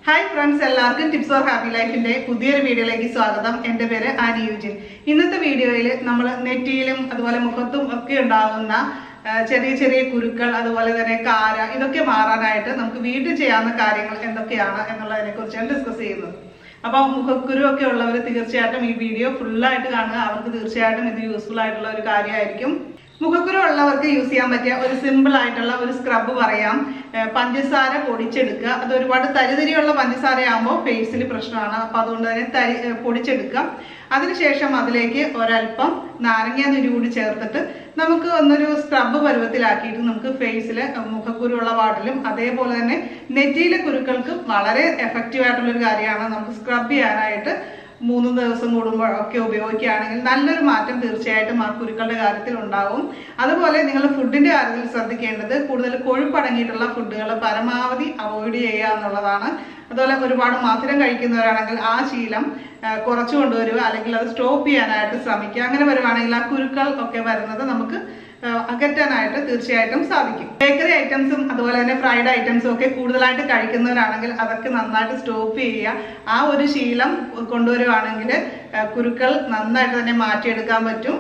hi friends എല്ലാവർക്കും tips or happy ലൈഫിന്റെ പുതിയൊരു വീഡിയോയിലേക്ക് സ്വാഗതം എന്റെ പേര് ആനി യൂജിൻ ഇന്നത്തെ വീഡിയോയിൽ നമ്മൾ നെറ്റിയിലും അതുപോലെ മുഖത്തും ഒക്കെ ഉണ്ടാകുന്ന ആ, ചെറിയ ചെറിയ കുരുക്കൾ അതുപോലെ തന്നെ കാര ഇതൊക്കെ മാറാനായിട്ട് നമുക്ക് വീട്ടിൽ ചെയ്യാവുന്ന കാര്യങ്ങൾ എന്തൊക്കെയാണ് എന്നുള്ളതിനെ കുറിച്ചാണ് ഡിസ്കസ് ചെയ്യുന്നത് അപ്പോൾ മുഖക്കുരു ഒക്കെ ഉള്ളവർ തീർച്ചയായിട്ടും ഈ വീഡിയോ ഫുള്ളായിട്ട് കാണുക അവർക്ക് തീർച്ചയായിട്ടും ഇത് യൂസ്ഫുൾ ആയിട്ടുള്ള ഒരു കാര്യമായിരിക്കും മുഖക്കുരു ഉള്ളവർക്ക് യൂസ് ചെയ്യാൻ പറ്റിയ ഒരു സിമ്പിൾ ആയിട്ടുള്ള ഒരു സ്ക്രബ് പറയാം ഏഹ് പഞ്ചസാര പൊടിച്ചെടുക്കുക അത് ഒരുപാട് തരിതരിയുള്ള പഞ്ചസാര ആകുമ്പോൾ ഫേസിൽ പ്രശ്നമാണ് അപ്പൊ അതുകൊണ്ട് തന്നെ തരി ഏഹ് പൊടിച്ചെടുക്കുക അതിനുശേഷം അതിലേക്ക് ഒരല്പം നാരങ്ങ നീര് കൂടി ചേർത്തിട്ട് നമുക്ക് ഒന്നൊരു സ്ക്രബ് പരുവത്തിലാക്കിയിട്ട് നമുക്ക് ഫേസിൽ മുഖക്കുരുള്ള പാടിലും അതേപോലെ തന്നെ നെറ്റിയിലെ കുരുക്കൾക്ക് വളരെ എഫക്റ്റീവ് ആയിട്ടുള്ള ഒരു കാര്യമാണ് നമുക്ക് സ്ക്രബ് ചെയ്യാനായിട്ട് മൂന്ന് ദിവസം കൂടുമ്പോൾ ഒക്കെ ഉപയോഗിക്കുകയാണെങ്കിൽ നല്ലൊരു മാറ്റം തീർച്ചയായിട്ടും ആ കുരുക്കളുടെ കാര്യത്തിൽ ഉണ്ടാവും അതുപോലെ നിങ്ങൾ ഫുഡിന്റെ കാര്യത്തിൽ ശ്രദ്ധിക്കേണ്ടത് കൂടുതൽ കൊഴുപ്പടങ്ങിയിട്ടുള്ള ഫുഡുകൾ പരമാവധി അവോയ്ഡ് ചെയ്യുക എന്നുള്ളതാണ് അതുപോലെ ഒരുപാട് മധുരം കഴിക്കുന്നവരാണെങ്കിൽ ആ ശീലം ആ, കുറച്ചു കൊണ്ടുവരിക അല്ലെങ്കിൽ അത് സ്റ്റോപ്പ് ചെയ്യാനായിട്ട് ശ്രമിക്കുക അങ്ങനെ വരുവാണെങ്കിൽ ആ കുരുക്കൾ ഒക്കെ വരുന്നത് നമുക്ക് ആ, അകറ്റാനായിട്ട് തീർച്ചയായിട്ടും സാധിക്കും ബേക്കറി ഐറ്റംസും അതുപോലെ തന്നെ ഫ്രൈഡ് ഐറ്റംസും ഒക്കെ കൂടുതലായിട്ട് കഴിക്കുന്നവരാണെങ്കിൽ അതൊക്കെ നന്നായിട്ട് സ്റ്റോപ്പ് ചെയ്യുക ആ ഒരു ശീലം കൊണ്ടുവരുവാണെങ്കിൽ ആ, കുരുക്കൾ നന്നായിട്ട് തന്നെ മാറ്റിയെടുക്കാൻ പറ്റും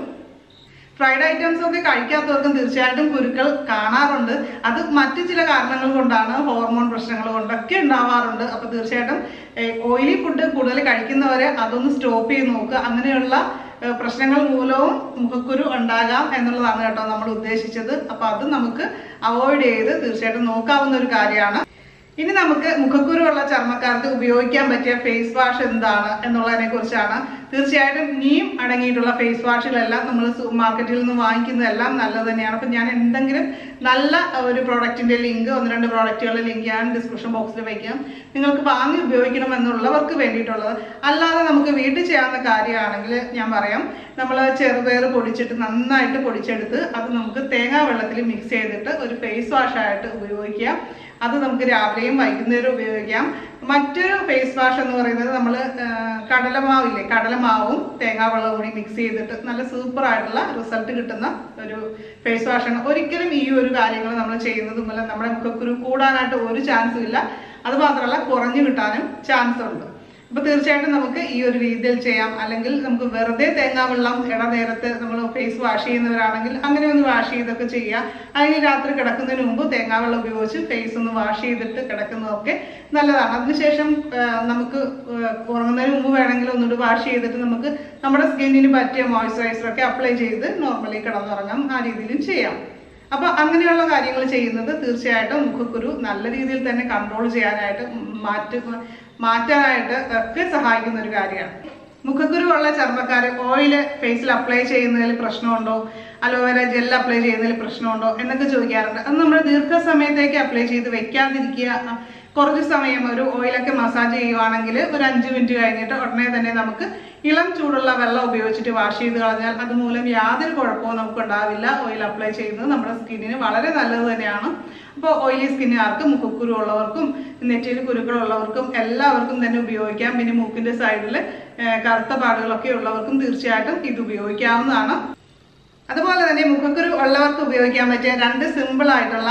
ഫ്രൈഡ് ഐറ്റംസ് ഒക്കെ കഴിക്കാത്തവർക്കും തീർച്ചയായിട്ടും കുരുക്കൾ കാണാറുണ്ട് അത് മറ്റു ചില കാരണങ്ങൾ കൊണ്ടാണ് ഹോർമോൺ പ്രശ്നങ്ങൾ കൊണ്ടൊക്കെ ഉണ്ടാവാറുണ്ട് അപ്പൊ തീർച്ചയായിട്ടും ഓയിലി ഫുഡ് കൂടുതൽ കഴിക്കുന്നവരെ അതൊന്ന് സ്റ്റോപ്പ് ചെയ്ത് നോക്കുക അങ്ങനെയുള്ള ഏഹ്, പ്രശ്നങ്ങൾ മൂലവും മുഖക്കുരു ഉണ്ടാകാം എന്നുള്ളതാണ് കേട്ടോ നമ്മൾ ഉദ്ദേശിച്ചത് അപ്പൊ അത് നമുക്ക് അവോയ്ഡ് ചെയ്ത് തീർച്ചയായിട്ടും നോക്കാവുന്ന ഒരു കാര്യമാണ് ഇനി നമുക്ക് മുഖക്കുരു ഉള്ള ചർമ്മക്കാർക്ക് ഉപയോഗിക്കാൻ പറ്റിയ ഫേസ് വാഷ് എന്താണ് എന്നുള്ളതിനെ കുറിച്ചാണ് തീർച്ചയായിട്ടും നീം അടങ്ങിയിട്ടുള്ള ഫേസ് വാഷുകളെല്ലാം നമ്മൾ മാർക്കറ്റിൽ നിന്ന് വാങ്ങിക്കുന്നതെല്ലാം നല്ലത് തന്നെയാണ് അപ്പം ഞാൻ എന്തെങ്കിലും നല്ല ഒരു പ്രോഡക്റ്റിന്റെ ലിങ്ക് ഒന്ന് രണ്ട് പ്രോഡക്റ്റുകളുടെ ലിങ്ക് ഞാൻ ഡിസ്ക്രിപ്ഷൻ ബോക്സിൽ വയ്ക്കാം നിങ്ങൾക്ക് വാങ്ങി ഉപയോഗിക്കണം എന്നുള്ളവർക്ക് വേണ്ടിയിട്ടുള്ളത് അല്ലാതെ നമുക്ക് വീട്ടിൽ ചെയ്യാവുന്ന കാര്യമാണെങ്കിൽ ഞാൻ പറയാം നമ്മൾ ചെറുപയർ പൊടിച്ചിട്ട് നന്നായിട്ട് പൊടിച്ചെടുത്ത് അത് നമുക്ക് തേങ്ങാ വെള്ളത്തിൽ മിക്സ് ചെയ്തിട്ട് ഒരു ഫേസ് വാഷായിട്ട് ഉപയോഗിക്കാം അത് നമുക്ക് രാവിലെയും വൈകുന്നേരം ഉപയോഗിക്കാം മറ്റൊരു ഫേസ് വാഷ് എന്ന് പറയുന്നത് നമ്മൾ കടലമാവില്ലേ കടലമാവും തേങ്ങാവെള്ളവും കൂടി മിക്സ് ചെയ്തിട്ട് നല്ല സൂപ്പർ ആയിട്ടുള്ള റിസൾട്ട് കിട്ടുന്ന ഒരു ഫേസ് വാഷാണ് ഒരിക്കലും ഈ ഒരു കാര്യങ്ങൾ നമ്മൾ ചെയ്യുന്നത് മൂലം നമ്മുടെ മുഖക്കുരു കൂടാനായിട്ട് ഒരു ചാൻസും ഇല്ല അത് മാത്രമല്ല കുറഞ്ഞു കിട്ടാനും ചാൻസ് ഉണ്ട് അപ്പൊ തീർച്ചയായിട്ടും നമുക്ക് ഈ ഒരു രീതിയിൽ ചെയ്യാം അല്ലെങ്കിൽ നമുക്ക് വെറുതെ തേങ്ങാവെള്ളം ഇടനേരത്ത് നമ്മൾ ഫേസ് വാഷ് ചെയ്യുന്നവരാണെങ്കിൽ അങ്ങനെ ഒന്ന് വാഷ് ചെയ്തൊക്കെ ചെയ്യാം അല്ലെങ്കിൽ രാത്രി കിടക്കുന്നതിന് മുമ്പ് തേങ്ങാവെള്ളം ഉപയോഗിച്ച് ഫേസ് ഒന്ന് വാഷ് ചെയ്തിട്ട് കിടക്കുന്നതൊക്കെ നല്ലതാണ് അതിനുശേഷം ആ, നമുക്ക് ആ, ഉറങ്ങുന്നതിന് മുമ്പ് വേണമെങ്കിൽ ഒന്നുകൂടി വാഷ് ചെയ്തിട്ട് നമുക്ക് നമ്മുടെ സ്കിന്നിന് പറ്റിയ മോയ്സ്ചറൈസർ ഒക്കെ അപ്ലൈ ചെയ്ത് നോർമലി കിടന്നുറങ്ങാം ആ രീതിയിലും ചെയ്യാം അപ്പൊ അങ്ങനെയുള്ള കാര്യങ്ങൾ ചെയ്യുന്നത് തീർച്ചയായിട്ടും മുഖക്കുരു നല്ല രീതിയിൽ തന്നെ കൺട്രോൾ ചെയ്യാനായിട്ട് മാറ്റി മാറ്റാനായിട്ട് ഒക്കെ സഹായിക്കുന്ന ഒരു കാര്യമാണ് മുഖക്കുരു ഉള്ള ചർമ്മക്കാര് ഓയില് ഫേസിൽ അപ്ലൈ ചെയ്യുന്നതിൽ പ്രശ്നമുണ്ടോ അലോവേര ജെൽ അപ്ലൈ ചെയ്യുന്നതിൽ പ്രശ്നമുണ്ടോ എന്നൊക്കെ ചോദിക്കാറുണ്ട് അത് നമ്മൾ ദീർഘസമയത്തേക്ക് അപ്ലൈ ചെയ്ത് വെക്കാതിരിക്കുക കുറച്ച് സമയം ഒരു ഓയിലൊക്കെ മസാജ് ചെയ്യുവാണെങ്കിൽ ഒരു അഞ്ച് മിനിറ്റ് കഴിഞ്ഞിട്ട് ഉടനെ തന്നെ നമുക്ക് ഇളം ചൂടുള്ള വെള്ളം ഉപയോഗിച്ചിട്ട് വാഷ് ചെയ്ത് കളഞ്ഞാൽ അതുമൂലം യാതൊരു കുഴപ്പവും നമുക്ക് ഉണ്ടാവില്ല ഓയിൽ അപ്ലൈ ചെയ്യുന്നത് നമ്മുടെ സ്കിന്നിന് വളരെ നല്ലത് തന്നെയാണ് അപ്പോൾ ഓയിലി സ്കിന്നുകാർക്ക് മുഖക്കുരു ഉള്ളവർക്കും നെറ്റിയിൽ കുരുക്കളുള്ളവർക്കും എല്ലാവർക്കും തന്നെ ഉപയോഗിക്കാം പിന്നെ മൂക്കിന്റെ സൈഡിൽ കറുത്ത പാടുകളൊക്കെ ഉള്ളവർക്കും തീർച്ചയായിട്ടും ഇത് ഉപയോഗിക്കാവുന്നതാണ് അതുപോലെ തന്നെ മുഖക്കുരു ഉള്ളവർക്ക് ഉപയോഗിക്കാൻ പറ്റിയ രണ്ട് സിമ്പിൾ ആയിട്ടുള്ള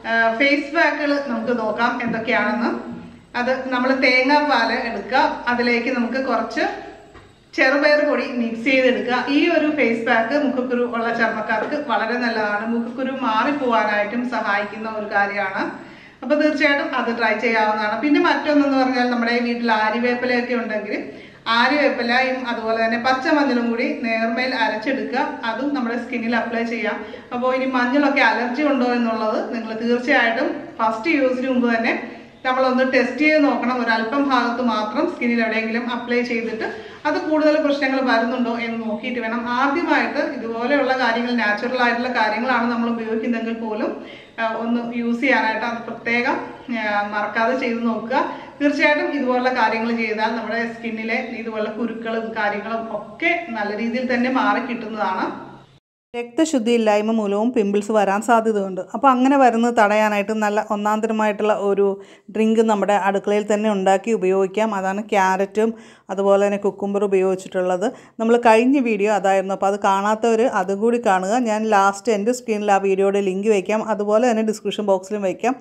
ഫേസ് പാക്കുകൾ നമുക്ക് നോക്കാം എന്തൊക്കെയാണെന്ന് അത് നമ്മൾ തേങ്ങാപ്പാൽ എടുക്കുക അതിലേക്ക് നമുക്ക് കുറച്ച് ചെറുപയർ പൊടി മിക്സ് ചെയ്തെടുക്കുക ഈ ഒരു ഫേസ് പാക്ക് മുഖക്കുരു ഉള്ള ചർമ്മക്കാർക്ക് വളരെ നല്ലതാണ് മുഖക്കുരു മാറിപ്പോവാനായിട്ടും സഹായിക്കുന്ന ഒരു കാര്യമാണ് അപ്പൊ തീർച്ചയായിട്ടും അത് ട്രൈ ചെയ്യാവുന്നതാണ് പിന്നെ മറ്റൊന്നെന്ന് പറഞ്ഞാൽ നമ്മുടെ വീട്ടിൽ ആര്യവേപ്പിലയൊക്കെ ഉണ്ടെങ്കിൽ ആര്യവേപ്പിലയും അതുപോലെ തന്നെ പച്ചമഞ്ഞളും കൂടി നേർമേൽ അരച്ചെടുക്കുക അതും നമ്മുടെ സ്കിന്നിൽ അപ്ലൈ ചെയ്യാം അപ്പോൾ ഇനി മഞ്ഞളൊക്കെ അലർജി ഉണ്ടോ എന്നുള്ളത് നിങ്ങൾ തീർച്ചയായിട്ടും ഫസ്റ്റ് യൂസിന് മുമ്പ് തന്നെ നമ്മളൊന്ന് ടെസ്റ്റ് ചെയ്ത് നോക്കണം ഒരല്പം ഭാഗത്ത് മാത്രം സ്കിന്നിൽ എവിടെയെങ്കിലും അപ്ലൈ ചെയ്തിട്ട് അത് കൂടുതൽ പ്രശ്നങ്ങൾ വരുന്നുണ്ടോ എന്ന് നോക്കിയിട്ട് വേണം ആദ്യമായിട്ട് ഇതുപോലെയുള്ള കാര്യങ്ങൾ നാച്ചുറൽ ആയിട്ടുള്ള കാര്യങ്ങളാണ് നമ്മൾ ഉപയോഗിക്കുന്നതെങ്കിൽ പോലും ആ, ഒന്ന് യൂസ് ചെയ്യാനായിട്ട് അത് പ്രത്യേകം ആ, മറക്കാതെ ചെയ്ത് നോക്കുക തീർച്ചയായിട്ടും ഇതുപോലുള്ള കാര്യങ്ങൾ ചെയ്താൽ നമ്മുടെ സ്കിന്നിലെ ഇതുപോലുള്ള കുരുക്കളും കാര്യങ്ങളും ഒക്കെ നല്ല രീതിയിൽ തന്നെ മാറി കിട്ടുന്നതാണ് രക്തശുദ്ധി ഇല്ലായ്മ മൂലവും പിമ്പിൾസ് വരാൻ സാധ്യതയുണ്ട് അപ്പോൾ അങ്ങനെ വരുന്നത് തടയാനായിട്ട് നല്ല ഒന്നാന്തരമായിട്ടുള്ള ഒരു ഡ്രിങ്ക് നമ്മുടെ അടുക്കളയിൽ തന്നെ ഉണ്ടാക്കി ഉപയോഗിക്കാം അതാണ് ക്യാരറ്റും അതുപോലെ തന്നെ കുക്കുംബർ ഉപയോഗിച്ചിട്ടുള്ളത് നമ്മൾ കഴിഞ്ഞ വീഡിയോ അതായിരുന്നു അപ്പോൾ അത് കാണാത്തവർ അതും കൂടി കാണുക ഞാൻ ലാസ്റ്റ് എൻ്റെ സ്ക്രീനിൽ ആ വീഡിയോയുടെ ലിങ്ക് വയ്ക്കാം അതുപോലെ തന്നെ ഡിസ്ക്രിപ്ഷൻ ബോക്സിലും വയ്ക്കാം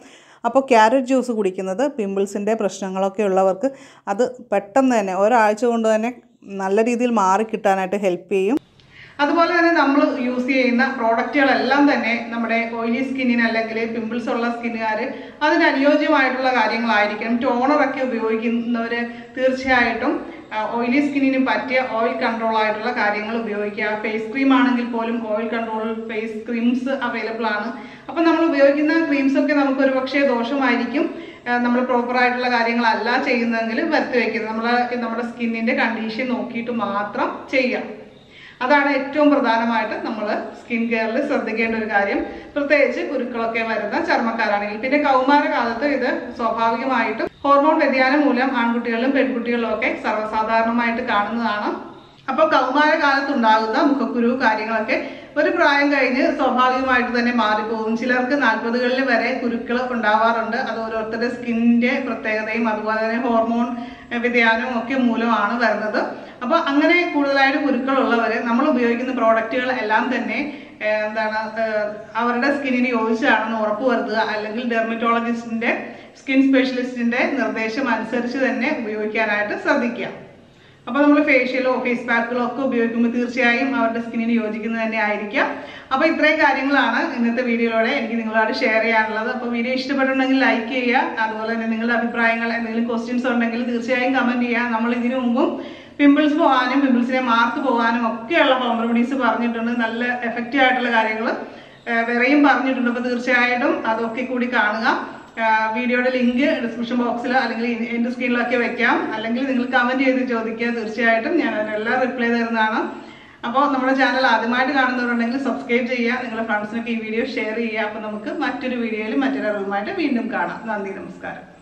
അപ്പോൾ ക്യാരറ്റ് ജ്യൂസ് കുടിക്കുന്നത് പിമ്പിൾസിൻ്റെ പ്രശ്നങ്ങളൊക്കെ ഉള്ളവർക്ക് അത് പെട്ടെന്ന് തന്നെ ഒരാഴ്ച കൊണ്ട് തന്നെ നല്ല രീതിയിൽ മാറി കിട്ടാനായിട്ട് ഹെൽപ്പ് ചെയ്യും അതുപോലെ തന്നെ നമ്മൾ യൂസ് ചെയ്യുന്ന പ്രോഡക്റ്റുകളെല്ലാം തന്നെ നമ്മുടെ ഓയിലി സ്കിന്നിന് അല്ലെങ്കിൽ പിമ്പിൾസ് ഉള്ള സ്കിന്നുകാർ അതിന് അനുയോജ്യമായിട്ടുള്ള കാര്യങ്ങളായിരിക്കും ടോണറൊക്കെ ഉപയോഗിക്കുന്നവർ തീർച്ചയായിട്ടും ഓയിലി സ്കിന്നിന് പറ്റിയ ഓയിൽ കൺട്രോൾ ആയിട്ടുള്ള കാര്യങ്ങൾ ഉപയോഗിക്കുക ഫേസ് ക്രീം ആണെങ്കിൽ പോലും oil control face creams available ആണ് അപ്പം നമ്മൾ ഉപയോഗിക്കുന്ന ക്രീംസ് ഒക്കെ നമുക്ക് ഒരു പക്ഷേ ദോഷമായിരിക്കും നമ്മൾ പ്രോപ്പർ ആയിട്ടുള്ള കാര്യങ്ങളല്ല ചെയ്യുന്നതെങ്കിൽ വരുത്തി വയ്ക്കുന്നത് നമ്മൾ നമ്മുടെ സ്കിന്നിന്റെ കണ്ടീഷൻ നോക്കിയിട്ട് മാത്രം ചെയ്യാം അതാണ് ഏറ്റവും പ്രധാനമായിട്ട് നമ്മൾ സ്കിൻ കെയറിൽ ശ്രദ്ധിക്കേണ്ട ഒരു കാര്യം പ്രത്യേകിച്ച് കുരുക്കളൊക്കെ വരുന്ന ചർമ്മക്കാരാണെങ്കിൽ പിന്നെ കൗമാര കാലത്ത് ഇത് സ്വാഭാവികമായിട്ടും ഹോർമോൺ വ്യതിയാനം മൂലം ആൺകുട്ടികളിലും പെൺകുട്ടികളിലും ഒക്കെ സർവ്വസാധാരണമായിട്ട് കാണുന്നതാണ് അപ്പോൾ കൗമാര കാലത്ത് ഉണ്ടാകുന്ന മുഖക്കുരു കാര്യങ്ങളൊക്കെ ഒരു പ്രായം കഴിഞ്ഞ് സ്വാഭാവികമായിട്ട് തന്നെ മാറിപ്പോകും ചിലർക്ക് നാൽപ്പതുകളിൽ വരെ കുരുക്കൾ ഉണ്ടാവാറുണ്ട് അത് ഓരോരുത്തരുടെ സ്കിന്നിന്റെ പ്രത്യേകതയും അതുപോലെ തന്നെ ഹോർമോൺ വ്യതിയാനവും ഒക്കെ മൂലമാണ് വരുന്നത് അപ്പൊ അങ്ങനെ കൂടുതലായിട്ട് കുരുക്കൾ ഉള്ളവര് നമ്മൾ ഉപയോഗിക്കുന്ന പ്രോഡക്റ്റുകൾ എല്ലാം തന്നെ ഏഹ്, എന്താണ് ഏഹ്, അവരുടെ സ്കിന്നിന് യോജിച്ചാണെന്ന് ഉറപ്പ് വരുത്തുക അല്ലെങ്കിൽ ഡെർമറ്റോളജിസ്റ്റിന്റെ സ്കിൻ സ്പെഷ്യലിസ്റ്റിന്റെ നിർദ്ദേശം അനുസരിച്ച് തന്നെ ഉപയോഗിക്കാനായിട്ട് ശ്രദ്ധിക്കുക അപ്പോൾ നമ്മൾ ഫേഷ്യലോ ഫേസ് പാക്കുകളോ ഒക്കെ ഉപയോഗിക്കുമ്പോൾ തീർച്ചയായും അവരുടെ സ്കിന്നിന് യോജിക്കുന്നത് തന്നെ ആയിരിക്കാം അപ്പോൾ ഇത്രയും കാര്യങ്ങളാണ് ഇന്നത്തെ വീഡിയോയിലൂടെ എനിക്ക് നിങ്ങളോട് ഷെയർ ചെയ്യാനുള്ളത് അപ്പോൾ വീഡിയോ ഇഷ്ടപ്പെട്ടുണ്ടെങ്കിൽ ലൈക്ക് ചെയ്യുക അതുപോലെ തന്നെ നിങ്ങളുടെ അഭിപ്രായങ്ങൾ എന്തെങ്കിലും ക്വസ്റ്റ്യൻസ് ഉണ്ടെങ്കിൽ തീർച്ചയായും കമന്റ് ചെയ്യുക നമ്മൾ ഇതിനു മുമ്പും പിമ്പിൾസ് പോകാനും പിമ്പിൾസിനെ മാർക്ക് പോകാനും ഒക്കെയുള്ള ഹോം റെമഡീസ് പറഞ്ഞിട്ടുണ്ട് നല്ല എഫക്റ്റീവ് ആയിട്ടുള്ള കാര്യങ്ങൾ വേറെയും പറഞ്ഞിട്ടുണ്ട് അപ്പോൾ തീർച്ചയായിട്ടും അതൊക്കെ കൂടി കാണുക ആഹ് വീഡിയോയുടെ ലിങ്ക് ഡിസ്ക്രിപ്ഷൻ ബോക്സിൽ അല്ലെങ്കിൽ ഇ- എൻ്റെ സ്ക്രീനിലൊക്കെ വെക്കാം അല്ലെങ്കിൽ നിങ്ങൾ കമന്റ് ചെയ്ത് ചോദിക്കുക തീർച്ചയായിട്ടും ഞാൻ അതിനെല്ലാം റിപ്ലൈ തരുന്നതാണ് അപ്പോൾ നമ്മുടെ ചാനൽ ആദ്യമായിട്ട് കാണുന്നവരുണ്ടെങ്കിൽ സബ്സ്ക്രൈബ് ചെയ്യുക നിങ്ങളുടെ ഫ്രണ്ട്സിനൊക്കെ ഈ വീഡിയോ ഷെയർ ചെയ്യുക അപ്പോൾ നമുക്ക് മറ്റൊരു വീഡിയോയിൽ മറ്റൊരു അറിവുമായിട്ട് വീണ്ടും കാണാം നന്ദി നമസ്കാരം